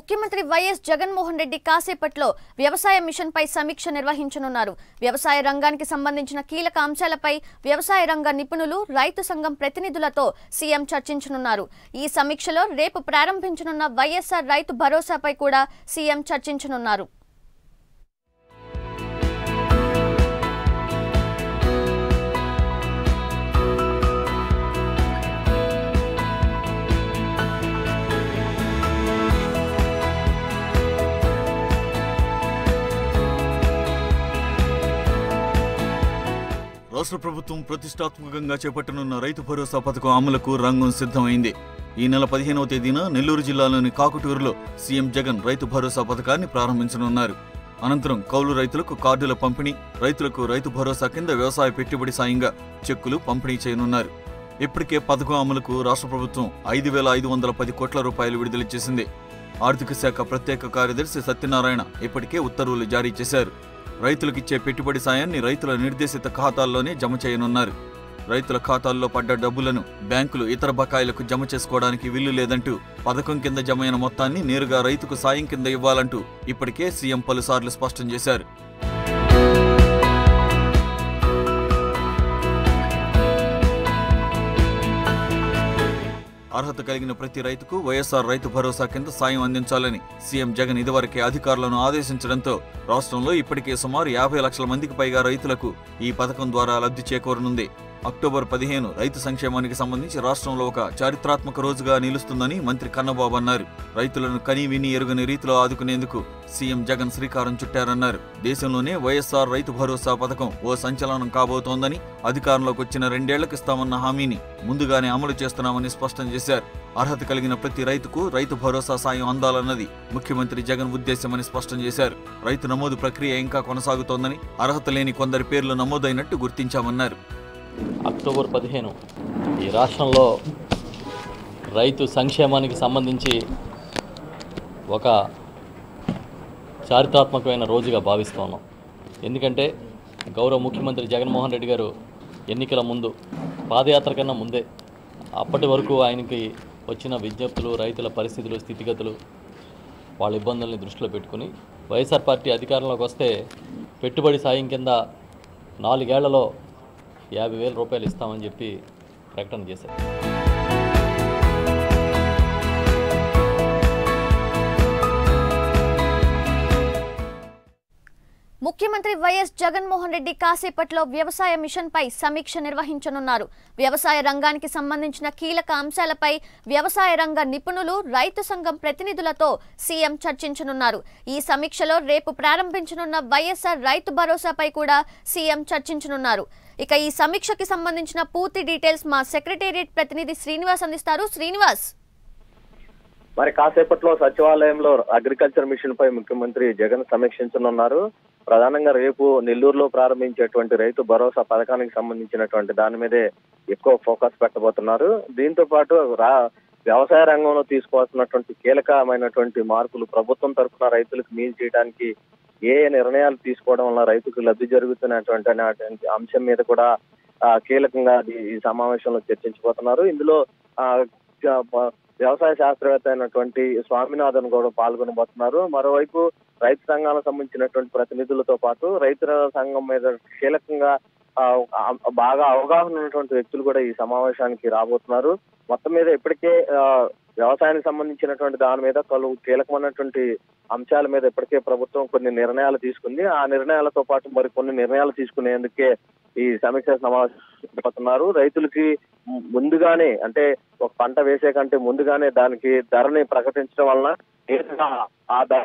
ముఖ్యమంత్రి వైఎస్ జగన్మోహన్ రెడ్డి కాసేపట్లో వ్యవసాయ మిషన్పై సమీక్ష నిర్వహించనున్నారు వ్యవసాయ రంగానికి సంబంధించిన కీలక అంశాలపై వ్యవసాయ రంగ నిపుణులు రైతు సంఘం ప్రతినిధులతో సీఎం చర్చించనున్నారు ఈ సమీక్షలో రేపు ప్రారంభించనున్న వైఎస్ఆర్ రైతు భరోసాపై కూడా సీఎం చర్చించనున్నారు రాష్ట్ర ప్రభుత్వం ప్రతిష్టాత్మకంగా చేపట్టనున్న రైతు భరోసా పథకం అమలుకు రంగం సిద్ధమైంది ఈ నెల పదిహేనవ తేదీన నెల్లూరు జిల్లాలోని కాకుటూరులో సీఎం జగన్ రైతు భరోసా పథకాన్ని ప్రారంభించనున్నారు అనంతరం కౌలు రైతులకు కార్డుల పంపిణీ రైతులకు రైతు భరోసా కింద వ్యవసాయ పెట్టుబడి సాయంగా చెక్కులు పంపిణీ చేయనున్నారు ఇప్పటికే పథకం అమలుకు రాష్ట్ర ప్రభుత్వం ఐదు వేల ఐదు వందల పది కోట్ల రూపాయలు విడుదల చేసింది ఆర్థిక శాఖ ప్రత్యేక కార్యదర్శి సత్యనారాయణ ఇప్పటికే ఉత్తర్వులు జారీ చేశారు రైతులకిచ్చే పెట్టుబడి సాయాన్ని రైతుల నిర్దేశిత ఖాతాల్లోనే జమ చేయనున్నారు రైతుల ఖాతాల్లో పడ్డ డబ్బులను బ్యాంకులు ఇతర బకాయిలకు జమ చేసుకోవడానికి వీలు లేదంటూ పథకం కింద జమైన మొత్తాన్ని నేరుగా రైతుకు సాయం కింద ఇవ్వాలంటూ ఇప్పటికే సీఎం పలుసార్లు స్పష్టం చేశారు అర్హత కలిగిన ప్రతి రైతుకు వైఎస్ఆర్ రైతు భరోసా కింద సాయం అందించాలని సీఎం జగన్ ఇదివరకే అధికారులను ఆదేశించడంతో రాష్ట్రంలో ఇప్పటికే సుమారు యాభై లక్షల మందికి పైగా రైతులకు ఈ పథకం ద్వారా లబ్ధి చేకూరనుంది అక్టోబర్ పదిహేను రైతు సంక్షేమానికి సంబంధించి రాష్ట్రంలో ఒక చారిత్రాత్మక రోజుగా నిలుస్తుందని మంత్రి కన్నబాబు అన్నారు రైతులను కని విని ఎరుగని రీతిలో ఆదుకునేందుకు సీఎం జగన్ శ్రీకారం చుట్టారన్నారు దేశంలోనే వైఎస్ఆర్ రైతు భరోసా పథకం ఓ సంచలనం కాబోతోందని అధికారంలోకి వచ్చిన రెండేళ్లకు ఇస్తామన్న హామీని ముందుగానే అమలు చేస్తున్నామని స్పష్టం చేశారు అర్హత కలిగిన ప్రతి రైతుకు రైతు భరోసా సాయం అందాలన్నది ముఖ్యమంత్రి జగన్ ఉద్దేశమని స్పష్టం చేశారు రైతు నమోదు ప్రక్రియ ఇంకా కొనసాగుతోందని అర్హత లేని కొందరి పేర్లు నమోదైనట్టు గుర్తించామన్నారు అక్టోబర్ పదిహేను ఈ రాష్ట్రంలో రైతు సంక్షేమానికి సంబంధించి ఒక చారిత్రాత్మకమైన రోజుగా భావిస్తున్నాం ఎందుకంటే గౌరవ ముఖ్యమంత్రి జగన్మోహన్ రెడ్డి గారు ఎన్నికల ముందు పాదయాత్ర కన్నా ముందే అప్పటి వరకు ఆయనకి వచ్చిన విజ్ఞప్తులు రైతుల పరిస్థితులు స్థితిగతులు వాళ్ళ ఇబ్బందుల్ని దృష్టిలో పెట్టుకుని వైఎస్ఆర్ పార్టీ అధికారంలోకి వస్తే పెట్టుబడి సాయం కింద నాలుగేళ్లలో యాభై వేల రూపాయలు ఇస్తామని చెప్పి ప్రకటన చేశారు ముఖ్యమంత్రి వైఎస్ జగన్మోహన్ రెడ్డి కాసేపట్లో వ్యవసాయ మిషన్పై సమీక్ష నిర్వహించనున్నారు వ్యవసాయ రంగానికి సంబంధించిన కీలక అంశాలపై వ్యవసాయ రంగ నిపుణులు రైతు సంఘం ప్రతినిధులతో సీఎం చర్చించనున్నారు ఈ సమీక్షలో రేపు ప్రారంభించనున్న వైఎస్ఆర్ రైతు భరోసాపై కూడా సీఎం చర్చించనున్నారు ఇక ఈ సమీక్షకి సంబంధించిన పూర్తి డీటెయిల్స్ మా సెక్రటేరియట్ ప్రతినిధి శ్రీనివాస్ అందిస్తారు శ్రీనివాస్ మరి కాసేపట్లో సచివాలయంలో అగ్రికల్చర్ మిషన్ పై ముఖ్యమంత్రి జగన్ సమీక్షించనున్నారు ప్రధానంగా రేపు నెల్లూరులో ప్రారంభించేటువంటి రైతు భరోసా పథకానికి సంబంధించినటువంటి దాని మీదే ఎక్కువ ఫోకస్ పెట్టబోతున్నారు దీంతో పాటు రా వ్యవసాయ రంగంలో తీసుకోవాల్సినటువంటి కీలకమైనటువంటి మార్పులు ప్రభుత్వం తరఫున రైతులకు మేలు చేయడానికి ఏ ఏ నిర్ణయాలు తీసుకోవడం వల్ల రైతుకు లబ్ధి జరుగుతున్నటువంటి అనేటువంటి అంశం మీద కూడా ఆ, కీలకంగా ఈ- ఈ సమావేశంలో చర్చించబోతున్నారు ఇందులో ఆ, జ- వ్యవసాయ శాస్త్రవేత్త అయినటువంటి స్వామినాథన్ కూడా పాల్గొనబోతున్నారు మరోవైపు రైతు సంఘాలకు సంబంధించినటువంటి ప్రతినిధులతో పాటు రైతుల సంఘం మీద కీలకంగా ఆ, ఆ- బాగా అవగాహన ఉన్నటువంటి వ్యక్తులు కూడా ఈ సమావేశానికి రాబోతున్నారు మొత్తం మీద ఇప్పటికే ఆ, వ్యవసాయానికి సంబంధించినటువంటి దాని మీద పలు కీలకమైనటువంటి అంశాల మీద ఇప్పటికే ప్రభుత్వం కొన్ని నిర్ణయాలు తీసుకుంది ఆ నిర్ణయాలతో పాటు మరి కొన్ని నిర్ణయాలు తీసుకునేందుకే ఈ సమీక్ష సమావేశం రైతులకి ము- ముందుగానే అంటే ఒక పంట వేసే కంటే ముందుగానే దానికి ధరని ప్రకటించడం వలన నేరుగా ఆ ధర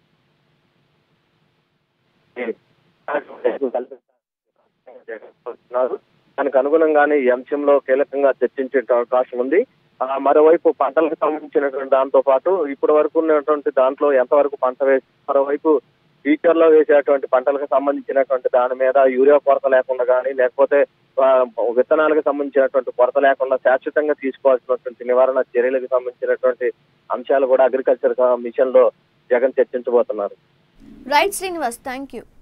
కల్పిస్తున్నారు. దానికి అనుగుణంగానే ఈ అంశంలో కీలకంగా చర్చించే అవకాశం ఉంది ఆ, మరోవైపు పంటలకు సంబంధించినటువంటి దాంతో పాటు ఇప్పటి వరకు ఉన్నటువంటి దాంట్లో ఎంతవరకు పంట వేసి మరోవైపు ఫ్యూచర్ లో వేసేటువంటి పంటలకు సంబంధించినటువంటి దాని మీద యూరియా కొరత లేకుండా కానీ లేకపోతే ఆ, విత్తనాలకు సంబంధించినటువంటి కొరత లేకుండా శాశ్వతంగా తీసుకోవాల్సినటువంటి నివారణ చర్యలకు సంబంధించినటువంటి అంశాలు కూడా అగ్రికల్చర్ మిషన్ లో జగన్ చర్చించబోతున్నారు రైట్ శ్రీనివాస్ థ్యాంక్ యూ